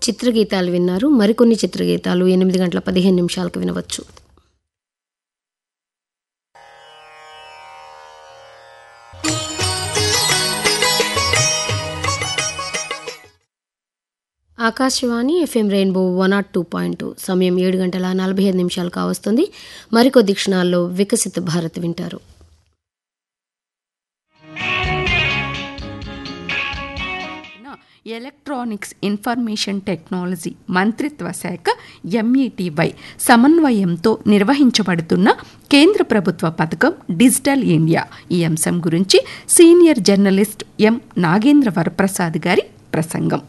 చిత్రగీతాలు విన్నారు మరికొన్ని చిత్రగీతాలు ఎనిమిది గంటల పదిహేను నిమిషాలకు వినవచ్చు Akashvani FM rainbow one nought two point two సమయం ఏడు గంటల నలభై ఐదు నిమిషాలు కావస్తుంది మరికొద్ది క్షణాల్లో వికసిత భారత్ వింటారు ఎలక్ట్రానిక్స్ ఇన్ఫర్మేషన్ టెక్నాలజీ మంత్రిత్వ శాఖ ఎంఈటీవై సమన్వయంతో నిర్వహించబడుతున్న కేంద్ర ప్రభుత్వ పథకం డిజిటల్ ఇండియా ఈ అంశం గురించి senior journalist M Nagendra Varaprasad గారి ప్రసంగం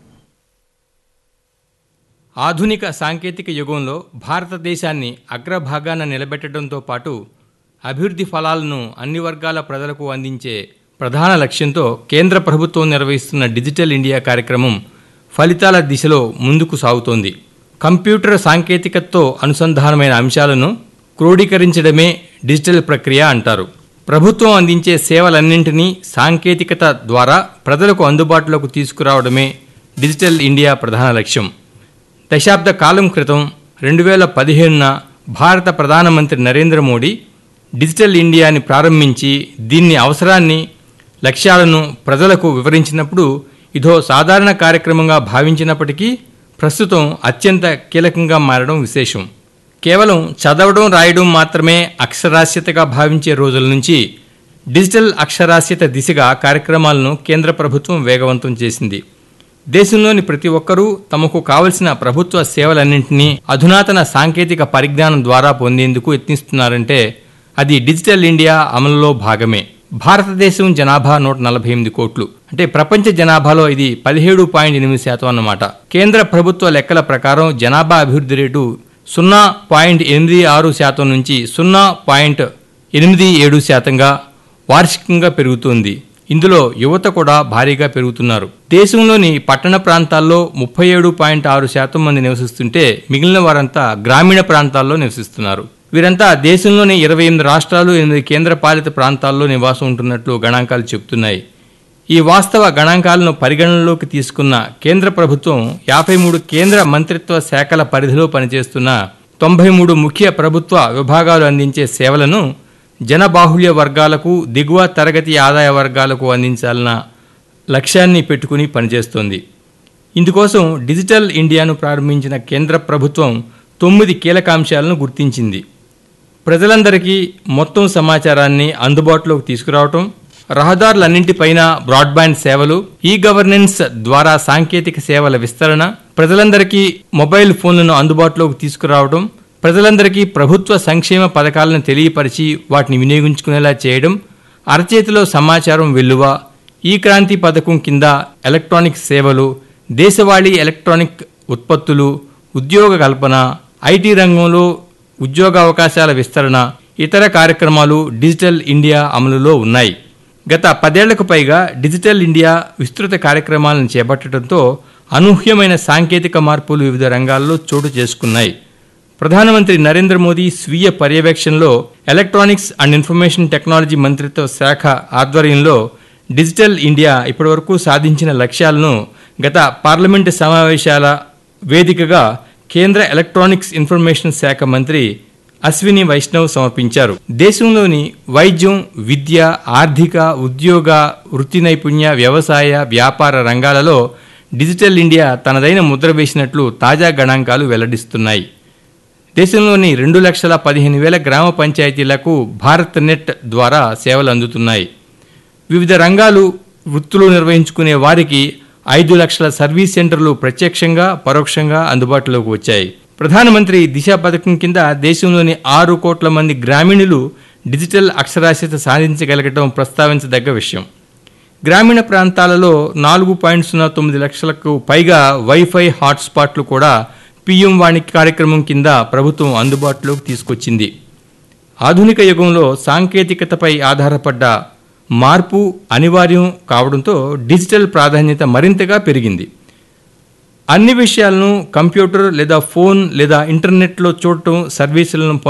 ఆధునిక సాంకేతిక యుగంలో భారతదేశాన్ని అగ్రభాగాన నిలబెట్టడంతో పాటు అభివృద్ధి ఫలాలను అన్ని వర్గాల ప్రజలకు అందించే ప్రధాన లక్ష్యంతో కేంద్ర ప్రభుత్వం నిర్వహిస్తున్న డిజిటల్ ఇండియా కార్యక్రమం ఫలితాల దిశలో ముందుకు సాగుతోంది కంప్యూటర్ సాంకేతికతతో అనుసంధానమైన అంశాలను క్రోడీకరించడమే డిజిటల్ ప్రక్రియ అంటారు ప్రభుత్వం అందించే సేవలన్నింటినీ సాంకేతికత ద్వారా ప్రజలకు అందుబాటులోకి తీసుకురావడమే డిజిటల్ ఇండియా ప్రధాన లక్ష్యం దశాబ్ద కాలం క్రితం రెండు వేల పదిహేనున భారత ప్రధానమంత్రి నరేంద్ర మోడీ డిజిటల్ ఇండియాని ప్రారంభించి దీన్ని అవసరాన్ని లక్ష్యాలను ప్రజలకు వివరించినప్పుడు ఇదో సాధారణ కార్యక్రమంగా భావించినప్పటికీ ప్రస్తుతం అత్యంత కీలకంగా మారడం విశేషం కేవలం చదవడం రాయడం మాత్రమే అక్షరాస్యతగా భావించే రోజుల నుంచి డిజిటల్ అక్షరాస్యత దిశగా కార్యక్రమాలను కేంద్ర ప్రభుత్వం వేగవంతం చేసింది దేశంలోని ప్రతి ఒక్కరూ తమకు కావలసిన ప్రభుత్వ సేవలన్నింటినీ అధునాతన సాంకేతిక పరిజ్ఞానం ద్వారా పొందేందుకు యత్నిస్తున్నారంటే అది డిజిటల్ ఇండియా అమలులో భాగమే భారతదేశం జనాభా నూట నలభై ఎనిమిది కోట్లు అంటే ప్రపంచ జనాభాలో ఇది పదిహేడు పాయింట్ ఎనిమిది శాతం అన్నమాట కేంద్ర ప్రభుత్వ లెక్కల ప్రకారం జనాభా అభివృద్ధి రేటు సున్నా పాయింట్ ఎనిమిది ఆరు శాతం నుంచి సున్నా పాయింట్ ఎనిమిది ఏడు శాతంగా వార్షికంగా పెరుగుతోంది ఇందులో యువత కూడా భారీగా పెరుగుతున్నారు దేశంలోని పట్టణ ప్రాంతాల్లో ముప్పై ఏడు పాయింట్ ఆరు శాతం మంది నివసిస్తుంటే మిగిలిన వారంతా గ్రామీణ ప్రాంతాల్లో నివసిస్తున్నారు వీరంతా దేశంలోని ఇరవై ఎనిమిది రాష్ట్రాలు ఎనిమిది కేంద్ర పాలిత ప్రాంతాల్లో నివాసం ఉంటున్నట్లు గణాంకాలు చెబుతున్నాయి ఈ వాస్తవ గణాంకాలను పరిగణనలోకి తీసుకున్న కేంద్ర ప్రభుత్వం యాభై మూడు కేంద్ర మంత్రిత్వ శాఖల పరిధిలో పనిచేస్తున్న తొంభై మూడు ముఖ్య ప్రభుత్వ విభాగాలు అందించే సేవలను జనబాహుళ్య వర్గాలకు దిగువ తరగతి ఆదాయ వర్గాలకు అందించాలన్న లక్ష్యాన్ని పెట్టుకుని పనిచేస్తోంది ఇందుకోసం డిజిటల్ ఇండియాను ప్రారంభించిన కేంద్ర ప్రభుత్వం తొమ్మిది కీలకాంశాలను గుర్తించింది ప్రజలందరికీ మొత్తం సమాచారాన్ని అందుబాటులోకి తీసుకురావటం రహదారులన్నింటిపైన బ్రాడ్బ్యాండ్ సేవలు ఈ గవర్నెన్స్ ద్వారా సాంకేతిక సేవల విస్తరణ ప్రజలందరికీ మొబైల్ ఫోన్లను అందుబాటులోకి తీసుకురావడం ప్రజలందరికీ ప్రభుత్వ సంక్షేమ పథకాలను తెలియపరిచి వాటిని వినియోగించుకునేలా చేయడం అరచేతిలో సమాచారం వెల్లువ ఈ క్రాంతి పథకం కింద ఎలక్ట్రానిక్ సేవలు దేశవాళీ ఎలక్ట్రానిక్ ఉత్పత్తులు ఉద్యోగ కల్పన ఐటీ రంగంలో ఉద్యోగావకాశాల విస్తరణ ఇతర కార్యక్రమాలు డిజిటల్ ఇండియా అమలులో ఉన్నాయి గత పదేళ్లకు పైగా డిజిటల్ ఇండియా విస్తృత కార్యక్రమాలను చేపట్టడంతో అనూహ్యమైన సాంకేతిక మార్పులు వివిధ రంగాల్లో చోటు చేసుకున్నాయి ప్రధానమంత్రి నరేంద్ర మోదీ స్వీయ పర్యవేక్షణలో ఎలక్ట్రానిక్స్ అండ్ ఇన్ఫర్మేషన్ టెక్నాలజీ మంత్రిత్వ శాఖ ఆధ్వర్యంలో డిజిటల్ ఇండియా ఇప్పటివరకు సాధించిన లక్ష్యాలను గత పార్లమెంటు సమావేశాల వేదికగా కేంద్ర ఎలక్ట్రానిక్స్ ఇన్ఫర్మేషన్ శాఖ మంత్రి అశ్విని వైష్ణవ్ సమర్పించారు దేశంలోని వైద్యం విద్య ఆర్థిక ఉద్యోగ వృత్తి నైపుణ్య వ్యవసాయ వ్యాపార రంగాలలో డిజిటల్ ఇండియా తనదైన ముద్ర వేసినట్లు తాజా గణాంకాలు వెల్లడిస్తున్నాయి దేశంలోని రెండు లక్షల పదిహేను వేల గ్రామ పంచాయతీలకు భారత్ నెట్ ద్వారా సేవలు అందుతున్నాయి వివిధ రంగాలు వృత్తులు నిర్వహించుకునే వారికి ఐదు లక్షల సర్వీస్ సెంటర్లు ప్రత్యక్షంగా పరోక్షంగా అందుబాటులోకి వచ్చాయి ప్రధానమంత్రి దిశ పథకం కింద దేశంలోని ఆరు కోట్ల మంది గ్రామీణులు డిజిటల్ అక్షరాస్యత సాధించగలగటం ప్రస్తావించదగ్గ విషయం గ్రామీణ ప్రాంతాలలో నాలుగు పాయింట్ సున్నా తొమ్మిది లక్షలకు పైగా వైఫై హాట్స్పాట్లు కూడా పిఎం వాణి కార్యక్రమం కింద ప్రభుత్వం అందుబాటులోకి తీసుకొచ్చింది ఆధునిక యుగంలో సాంకేతికతపై ఆధారపడ్డ మార్పు అనివార్యం కావడంతో డిజిటల్ ప్రాధాన్యత మరింతగా పెరిగింది అన్ని విషయాలను కంప్యూటర్ లేదా ఫోన్ లేదా ఇంటర్నెట్లో చూడటం సర్వీసులను